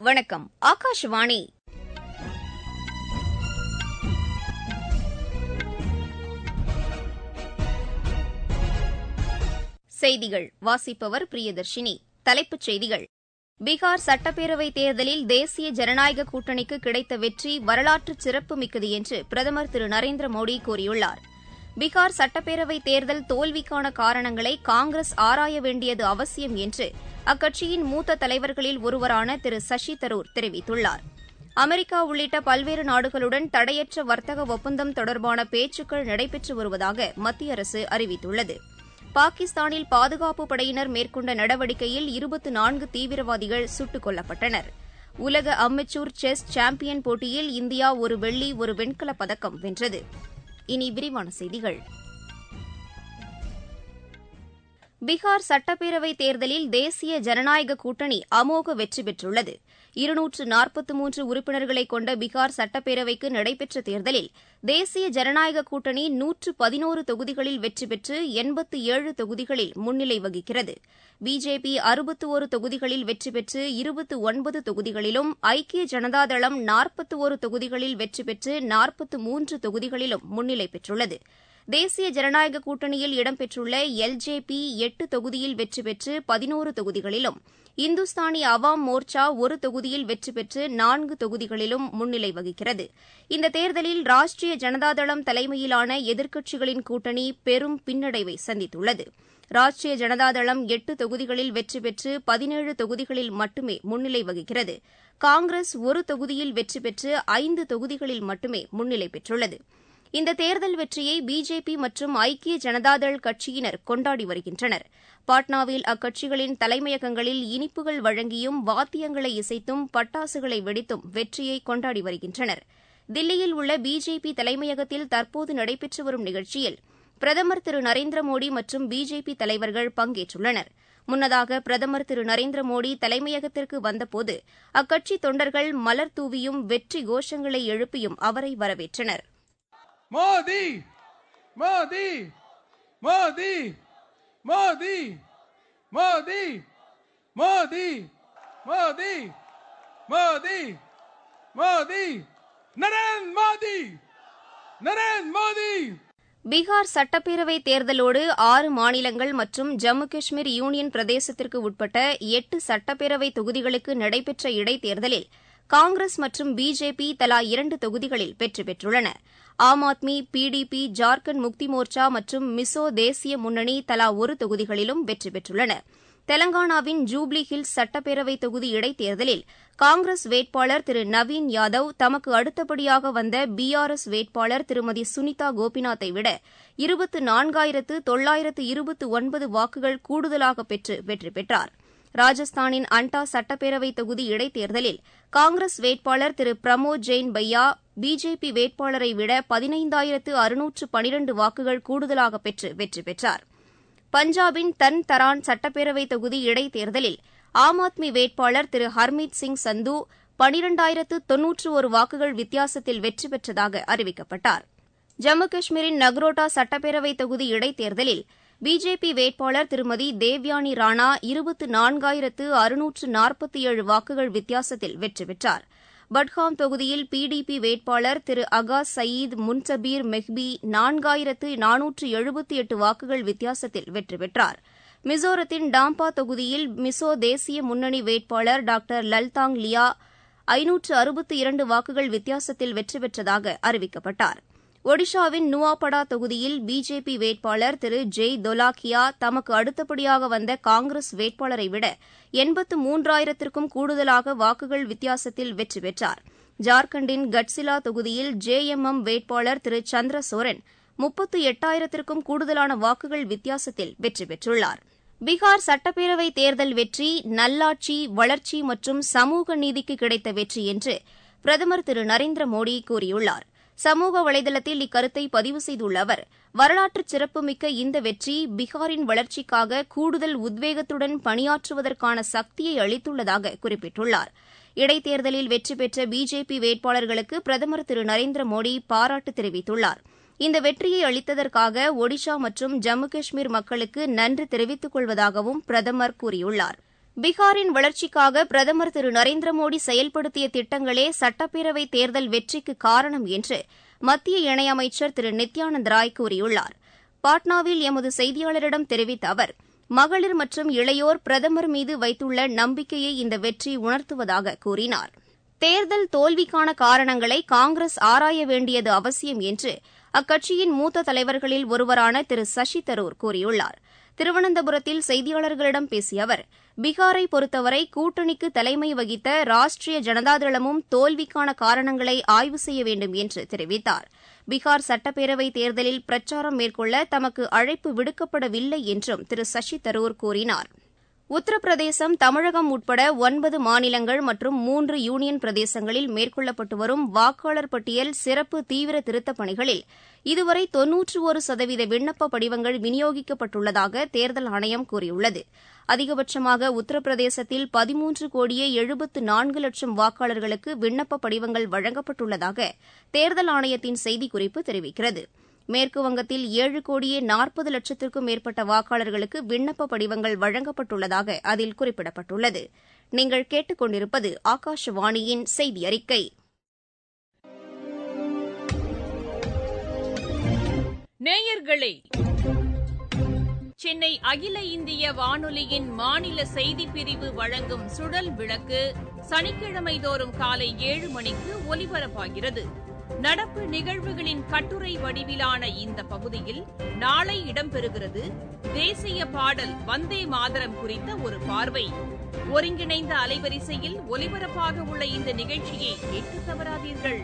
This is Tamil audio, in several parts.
வணக்கம் ஆகாஷவாணி செய்திகள் வாசிப்பவர் பிரியதர்ஷினி தலைப்புச் செய்திகள் பீகார் சட்டப்பேரவைத் தேர்தலில் தேசிய ஜனநாயக கூட்டணிக்கு கிடைத்த வெற்றி வரலாற்று சிறப்புமிக்கது என்று பிரதமர் திரு நரேந்திர மோடி கூறியுள்ளார் பீகார் சட்டப்பேரவைத் தேர்தல் தோல்விக்கான காரணங்களை காங்கிரஸ் ஆராய வேண்டியது அவசியம் என்று அக்கட்சியின் மூத்த தலைவர்களில் ஒருவரான திரு சசி தரூர் தெரிவித்துள்ளார் அமெரிக்கா உள்ளிட்ட பல்வேறு நாடுகளுடன் தடையற்ற வர்த்தக ஒப்பந்தம் தொடர்பான பேச்சுக்கள் நடைபெற்று வருவதாக மத்திய அரசு அறிவித்துள்ளது பாகிஸ்தானில் பாதுகாப்பு படையினர் மேற்கொண்ட நடவடிக்கையில் இருபத்து நான்கு தீவிரவாதிகள் சுட்டுக் கொல்லப்பட்டனர் உலக அமெச்சூர் செஸ் சாம்பியன் போட்டியில் இந்தியா ஒரு வெள்ளி ஒரு வெண்கலப் பதக்கம் வென்றது இனி விரிவான செய்திகள் பீகார் சட்டப்பேரவைத் தேர்தலில் தேசிய ஜனநாயக கூட்டணி அமோக வெற்றி பெற்றுள்ளது இருநூற்று நாற்பத்து மூன்று உறுப்பினர்களை கொண்ட பீகார் சட்டப்பேரவைக்கு நடைபெற்ற தேர்தலில் தேசிய ஜனநாயக கூட்டணி நூற்று பதினோரு தொகுதிகளில் வெற்றி பெற்று எண்பத்து ஏழு தொகுதிகளில் முன்னிலை வகிக்கிறது பிஜேபி அறுபத்து ஒரு தொகுதிகளில் வெற்றி பெற்று இருபத்து ஒன்பது தொகுதிகளிலும் ஐக்கிய ஜனதாதளம் நாற்பத்து ஒரு தொகுதிகளில் வெற்றி பெற்று நாற்பத்து மூன்று தொகுதிகளிலும் முன்னிலை பெற்றுள்ளது தேசிய ஜனநாயக கூட்டணியில் இடம்பெற்றுள்ள எல்ஜேபி எட்டு தொகுதியில் வெற்றி பெற்று பதினோரு தொகுதிகளிலும் இந்துஸ்தானி அவாம் மோர்ச்சா ஒரு தொகுதியில் வெற்றி பெற்று நான்கு தொகுதிகளிலும் முன்னிலை வகிக்கிறது இந்த தேர்தலில் ராஷ்டிரிய ஜனதாதளம் தலைமையிலான எதிர்க்கட்சிகளின் கூட்டணி பெரும் பின்னடைவை சந்தித்துள்ளது ராஷ்டிரிய ஜனதாதளம் எட்டு தொகுதிகளில் வெற்றி பெற்று பதினேழு தொகுதிகளில் மட்டுமே முன்னிலை வகிக்கிறது காங்கிரஸ் ஒரு தொகுதியில் வெற்றி பெற்று ஐந்து தொகுதிகளில் மட்டுமே முன்னிலை பெற்றுள்ளது இந்த தேர்தல் வெற்றியை பிஜேபி மற்றும் ஐக்கிய ஜனதாதள் கட்சியினர் கொண்டாடி வருகின்றனர் பாட்னாவில் அக்கட்சிகளின் தலைமையகங்களில் இனிப்புகள் வழங்கியும் வாத்தியங்களை இசைத்தும் பட்டாசுகளை வெடித்தும் வெற்றியை கொண்டாடி வருகின்றனர் தில்லியில் உள்ள பிஜேபி தலைமையகத்தில் தற்போது நடைபெற்று வரும் நிகழ்ச்சியில் பிரதமர் திரு நரேந்திர மோடி மற்றும் பிஜேபி தலைவர்கள் பங்கேற்றுள்ளனர் முன்னதாக பிரதமர் திரு நரேந்திர மோடி தலைமையகத்திற்கு வந்தபோது அக்கட்சி தொண்டர்கள் மலர் தூவியும் வெற்றி கோஷங்களை எழுப்பியும் அவரை வரவேற்றனர் மோடி மோடி மோடி மோடி மோடி மோடி மோடி மோடி மோடி நரேந்திர மோடி நரேந்திர மோடி பீகார் சட்டப்பேரவைத் தேர்தலோடு ஆறு மாநிலங்கள் மற்றும் ஜம்மு காஷ்மீர் யூனியன் பிரதேசத்திற்கு உட்பட்ட எட்டு சட்டப்பேரவை தொகுதிகளுக்கு நடைபெற்ற இடைத்தேர்தலில் காங்கிரஸ் மற்றும் பிஜேபி தலா இரண்டு தொகுதிகளில் வெற்றி பெற்றுள்ளன ஆம் ஆத்மி பிடிபி ஜார்க்கண்ட் முக்தி மோர்ச்சா மற்றும் மிசோ தேசிய முன்னணி தலா ஒரு தொகுதிகளிலும் வெற்றி பெற்றுள்ளன தெலங்கானாவின் ஜூப்ளி ஹில்ஸ் சட்டப்பேரவை தொகுதி இடைத்தேர்தலில் காங்கிரஸ் வேட்பாளர் திரு நவீன் யாதவ் தமக்கு அடுத்தபடியாக வந்த பிஆர்எஸ் வேட்பாளர் திருமதி சுனிதா கோபிநாத்தை விட இருபத்து நான்காயிரத்து தொள்ளாயிரத்து இருபத்து ஒன்பது வாக்குகள் கூடுதலாக பெற்று வெற்றி பெற்றார் ராஜஸ்தானின் அண்டா சட்டப்பேரவை தொகுதி இடைத்தேர்தலில் காங்கிரஸ் வேட்பாளர் திரு பிரமோத் ஜெயின் பையா பிஜேபி வேட்பாளரை விட பதினைந்தாயிரத்து அறுநூற்று பனிரண்டு வாக்குகள் கூடுதலாக பெற்று வெற்றி பெற்றார் பஞ்சாபின் தன் தரான் சட்டப்பேரவை தொகுதி இடைத்தேர்தலில் ஆம் ஆத்மி வேட்பாளர் திரு ஹர்மீத் சிங் சந்து பனிரெண்டாயிரத்து தொன்னூற்று ஒரு வாக்குகள் வித்தியாசத்தில் வெற்றி பெற்றதாக அறிவிக்கப்பட்டார் ஜம்மு காஷ்மீரின் நக்ரோட்டா சட்டப்பேரவை தொகுதி இடைத்தேர்தலில் பிஜேபி வேட்பாளர் திருமதி தேவ்யானி ராணா இருபத்து நான்காயிரத்து அறுநூற்று நாற்பத்தி ஏழு வாக்குகள் வித்தியாசத்தில் வெற்றி பெற்றார் பட்காம் தொகுதியில் பிடிபி வேட்பாளர் திரு அகாஸ் சயீத் முன்சபீர் மெஹ்பி நான்காயிரத்து நானூற்று எழுபத்தி எட்டு வாக்குகள் வித்தியாசத்தில் வெற்றி பெற்றார் மிசோரத்தின் டாம்பா தொகுதியில் மிசோ தேசிய முன்னணி வேட்பாளர் டாக்டர் லல்தாங் லியா ஐநூற்று அறுபத்தி இரண்டு வாக்குகள் வித்தியாசத்தில் வெற்றி பெற்றதாக அறிவிக்கப்பட்டார் ஒடிஷாவின் நுவாபடா தொகுதியில் பிஜேபி வேட்பாளர் திரு ஜெய் தொலாக்கியா தமக்கு அடுத்தபடியாக வந்த காங்கிரஸ் வேட்பாளரை விட எண்பத்து மூன்றாயிரத்திற்கும் கூடுதலாக வாக்குகள் வித்தியாசத்தில் வெற்றி பெற்றார் ஜார்க்கண்டின் கட்சிலா தொகுதியில் ஜேஎம்எம் வேட்பாளர் திரு சந்திர சோரன் முப்பத்து எட்டாயிரத்திற்கும் கூடுதலான வாக்குகள் வித்தியாசத்தில் வெற்றி பெற்றுள்ளார் பீகார் சட்டப்பேரவை தேர்தல் வெற்றி நல்லாட்சி வளர்ச்சி மற்றும் சமூக நீதிக்கு கிடைத்த வெற்றி என்று பிரதமர் திரு நரேந்திர மோடி கூறியுள்ளார் சமூக வலைதளத்தில் இக்கருத்தை பதிவு செய்துள்ள அவர் வரலாற்று சிறப்புமிக்க இந்த வெற்றி பீகாரின் வளர்ச்சிக்காக கூடுதல் உத்வேகத்துடன் பணியாற்றுவதற்கான சக்தியை அளித்துள்ளதாக குறிப்பிட்டுள்ளார் இடைத்தேர்தலில் வெற்றி பெற்ற பிஜேபி வேட்பாளர்களுக்கு பிரதமர் திரு நரேந்திர மோடி பாராட்டு தெரிவித்துள்ளார் இந்த வெற்றியை அளித்ததற்காக ஒடிஷா மற்றும் ஜம்மு காஷ்மீர் மக்களுக்கு நன்றி தெரிவித்துக் கொள்வதாகவும் பிரதமர் கூறியுள்ளார் பீகாரின் வளர்ச்சிக்காக பிரதமர் திரு நரேந்திர மோடி செயல்படுத்திய திட்டங்களே சட்டப்பேரவைத் தேர்தல் வெற்றிக்கு காரணம் என்று மத்திய இணையமைச்சர் திரு நித்யானந்த் ராய் கூறியுள்ளார் பாட்னாவில் எமது செய்தியாளரிடம் தெரிவித்த அவர் மகளிர் மற்றும் இளையோர் பிரதமர் மீது வைத்துள்ள நம்பிக்கையை இந்த வெற்றி உணர்த்துவதாக கூறினார் தேர்தல் தோல்விக்கான காரணங்களை காங்கிரஸ் ஆராய வேண்டியது அவசியம் என்று அக்கட்சியின் மூத்த தலைவர்களில் ஒருவரான திரு சசி தரூர் கூறியுள்ளார் திருவனந்தபுரத்தில் செய்தியாளர்களிடம் பேசிய அவர் பீகாரை பொறுத்தவரை கூட்டணிக்கு தலைமை வகித்த ராஷ்டிரிய ஜனதாதளமும் தோல்விக்கான காரணங்களை ஆய்வு செய்ய வேண்டும் என்று தெரிவித்தார் பீகார் சட்டப்பேரவைத் தேர்தலில் பிரச்சாரம் மேற்கொள்ள தமக்கு அழைப்பு விடுக்கப்படவில்லை என்றும் திரு சசி தரூர் கூறினார் உத்தரப்பிரதேசம் தமிழகம் உட்பட ஒன்பது மாநிலங்கள் மற்றும் மூன்று யூனியன் பிரதேசங்களில் மேற்கொள்ளப்பட்டு வரும் வாக்காளர் பட்டியல் சிறப்பு தீவிர திருத்தப் பணிகளில் இதுவரை தொன்னூற்று ஒரு சதவீத விண்ணப்ப படிவங்கள் விநியோகிக்கப்பட்டுள்ளதாக தேர்தல் ஆணையம் கூறியுள்ளது அதிகபட்சமாக உத்தரப்பிரதேசத்தில் பதிமூன்று கோடியே எழுபத்து நான்கு லட்சம் வாக்காளர்களுக்கு விண்ணப்ப படிவங்கள் வழங்கப்பட்டுள்ளதாக தேர்தல் ஆணையத்தின் செய்திக்குறிப்பு தெரிவிக்கிறது மேற்குவங்கத்தில் ஏழு கோடியே நாற்பது லட்சத்திற்கும் மேற்பட்ட வாக்காளர்களுக்கு விண்ணப்ப படிவங்கள் வழங்கப்பட்டுள்ளதாக அதில் குறிப்பிடப்பட்டுள்ளது நீங்கள் கேட்டுக் கொண்டிருப்பது ஆகாஷவாணியின் செய்தி அறிக்கை நேயர்களே சென்னை அகில இந்திய வானொலியின் மாநில செய்திப் பிரிவு வழங்கும் சுழல் விளக்கு சனிக்கிழமை தோறும் காலை ஏழு மணிக்கு ஒலிபரப்பாகிறது நடப்பு நிகழ்வுகளின் கட்டுரை வடிவிலான இந்த பகுதியில் நாளை இடம்பெறுகிறது தேசிய பாடல் வந்தே மாதரம் குறித்த ஒரு பார்வை ஒருங்கிணைந்த அலைவரிசையில் ஒலிபரப்பாக உள்ள இந்த நிகழ்ச்சியை கேட்க தவறாதீர்கள்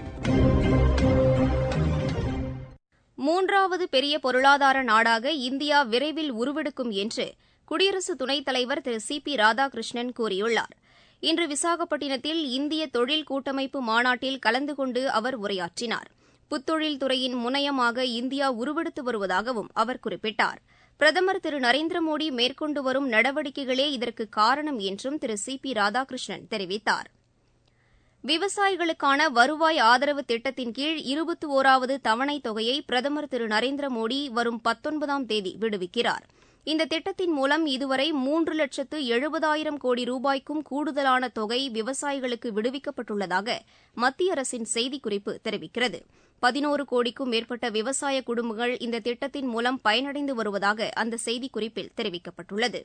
மூன்றாவது பெரிய பொருளாதார நாடாக இந்தியா விரைவில் உருவெடுக்கும் என்று குடியரசு துணைத் தலைவர் திரு சி பி ராதாகிருஷ்ணன் கூறியுள்ளார் இன்று விசாகப்பட்டினத்தில் இந்திய தொழில் கூட்டமைப்பு மாநாட்டில் கலந்து கொண்டு அவர் உரையாற்றினார் புத்தொழில் துறையின் முனையமாக இந்தியா உருவெடுத்து வருவதாகவும் அவர் குறிப்பிட்டார் பிரதமர் திரு நரேந்திர மோடி மேற்கொண்டு வரும் நடவடிக்கைகளே இதற்கு காரணம் என்றும் திரு சி பி ராதாகிருஷ்ணன் தெரிவித்தார் விவசாயிகளுக்கான வருவாய் ஆதரவு திட்டத்தின் கீழ் இருபத்தி ஓராவது தவணைத் தொகையை பிரதமர் திரு நரேந்திர மோடி வரும் பத்தொன்பதாம் தேதி விடுவிக்கிறார் இந்த திட்டத்தின் மூலம் இதுவரை மூன்று லட்சத்து எழுபதாயிரம் கோடி ரூபாய்க்கும் கூடுதலான தொகை விவசாயிகளுக்கு விடுவிக்கப்பட்டுள்ளதாக மத்திய அரசின் செய்திக்குறிப்பு தெரிவிக்கிறது பதினோரு கோடிக்கும் மேற்பட்ட விவசாய குடும்பங்கள் இந்த திட்டத்தின் மூலம் பயனடைந்து வருவதாக அந்த செய்திக்குறிப்பில் தெரிவிக்கப்பட்டுள்ளது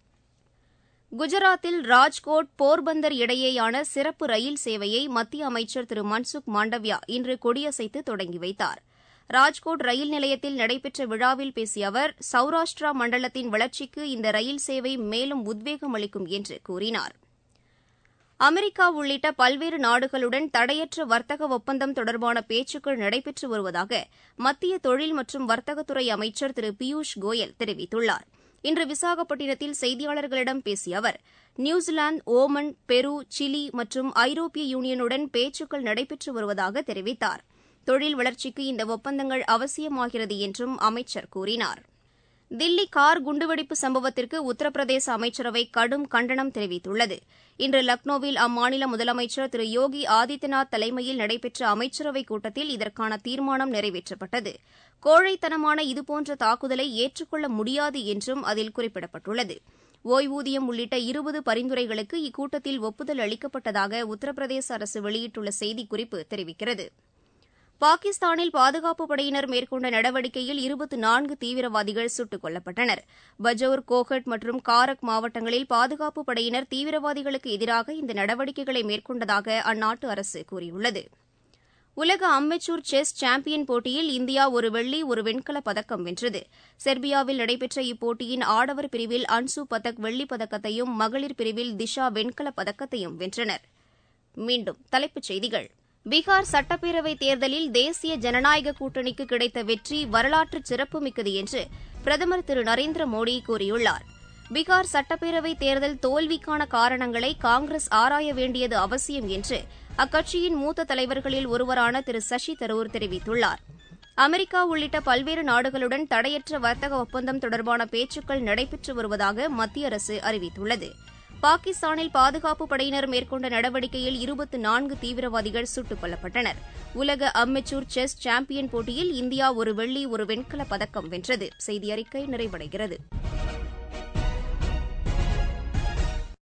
குஜராத்தில் ராஜ்கோட் போர்பந்தர் இடையேயான சிறப்பு ரயில் சேவையை மத்திய அமைச்சர் திரு மன்சுக் மாண்டவ்யா இன்று கொடியசைத்து தொடங்கி வைத்தார் ராஜ்கோட் ரயில் நிலையத்தில் நடைபெற்ற விழாவில் பேசிய அவர் சௌராஷ்டிரா மண்டலத்தின் வளர்ச்சிக்கு இந்த ரயில் சேவை மேலும் உத்வேகம் அளிக்கும் என்று கூறினார் அமெரிக்கா உள்ளிட்ட பல்வேறு நாடுகளுடன் தடையற்ற வர்த்தக ஒப்பந்தம் தொடர்பான பேச்சுக்கள் நடைபெற்று வருவதாக மத்திய தொழில் மற்றும் வர்த்தகத்துறை அமைச்சர் திரு பியூஷ் கோயல் தெரிவித்துள்ளார் இன்று விசாகப்பட்டினத்தில் செய்தியாளர்களிடம் பேசிய அவர் நியூசிலாந்து ஓமன் பெரு சிலி மற்றும் ஐரோப்பிய யூனியனுடன் பேச்சுக்கள் நடைபெற்று வருவதாக தெரிவித்தார் தொழில் வளர்ச்சிக்கு இந்த ஒப்பந்தங்கள் அவசியமாகிறது என்றும் அமைச்சர் கூறினார் தில்லி கார் குண்டுவெடிப்பு சம்பவத்திற்கு உத்தரப்பிரதேச அமைச்சரவை கடும் கண்டனம் தெரிவித்துள்ளது இன்று லக்னோவில் அம்மாநில முதலமைச்சர் திரு யோகி ஆதித்யநாத் தலைமையில் நடைபெற்ற அமைச்சரவைக் கூட்டத்தில் இதற்கான தீர்மானம் நிறைவேற்றப்பட்டது கோழைத்தனமான இதுபோன்ற தாக்குதலை ஏற்றுக்கொள்ள முடியாது என்றும் அதில் குறிப்பிடப்பட்டுள்ளது ஓய்வூதியம் உள்ளிட்ட இருபது பரிந்துரைகளுக்கு இக்கூட்டத்தில் ஒப்புதல் அளிக்கப்பட்டதாக உத்தரப்பிரதேச அரசு வெளியிட்டுள்ள செய்திக்குறிப்பு தெரிவிக்கிறது பாகிஸ்தானில் பாதுகாப்புப் படையினர் மேற்கொண்ட நடவடிக்கையில் இருபத்தி நான்கு தீவிரவாதிகள் சுட்டுக் கொல்லப்பட்டனர் பஜோர் கோகட் மற்றும் காரக் மாவட்டங்களில் பாதுகாப்புப் படையினர் தீவிரவாதிகளுக்கு எதிராக இந்த நடவடிக்கைகளை மேற்கொண்டதாக அந்நாட்டு அரசு கூறியுள்ளது உலக அம்மெச்சூர் செஸ் சாம்பியன் போட்டியில் இந்தியா ஒரு வெள்ளி ஒரு வெண்கலப் பதக்கம் வென்றது செர்பியாவில் நடைபெற்ற இப்போட்டியின் ஆடவர் பிரிவில் அன்சு பதக் வெள்ளிப் பதக்கத்தையும் மகளிர் பிரிவில் திஷா வெண்கலப் பதக்கத்தையும் வென்றனர் மீண்டும் தலைப்புச் செய்திகள் பீகார் சட்டப்பேரவைத் தேர்தலில் தேசிய ஜனநாயக கூட்டணிக்கு கிடைத்த வெற்றி வரலாற்று சிறப்புமிக்கது என்று பிரதமர் திரு நரேந்திர மோடி கூறியுள்ளார் பீகார் சட்டப்பேரவைத் தேர்தல் தோல்விக்கான காரணங்களை காங்கிரஸ் ஆராய வேண்டியது அவசியம் என்று அக்கட்சியின் மூத்த தலைவர்களில் ஒருவரான திரு சசி தரூர் தெரிவித்துள்ளார் அமெரிக்கா உள்ளிட்ட பல்வேறு நாடுகளுடன் தடையற்ற வர்த்தக ஒப்பந்தம் தொடர்பான பேச்சுக்கள் நடைபெற்று வருவதாக மத்திய அரசு அறிவித்துள்ளது பாகிஸ்தானில் பாதுகாப்பு படையினர் மேற்கொண்ட நடவடிக்கையில் இருபத்தி நான்கு தீவிரவாதிகள் சுட்டுக் கொல்லப்பட்டனர் உலக அம்மெச்சூர் செஸ் சாம்பியன் போட்டியில் இந்தியா ஒரு வெள்ளி ஒரு வெண்கலப் பதக்கம் வென்றது செய்தி அறிக்கை நிறைவடைகிறது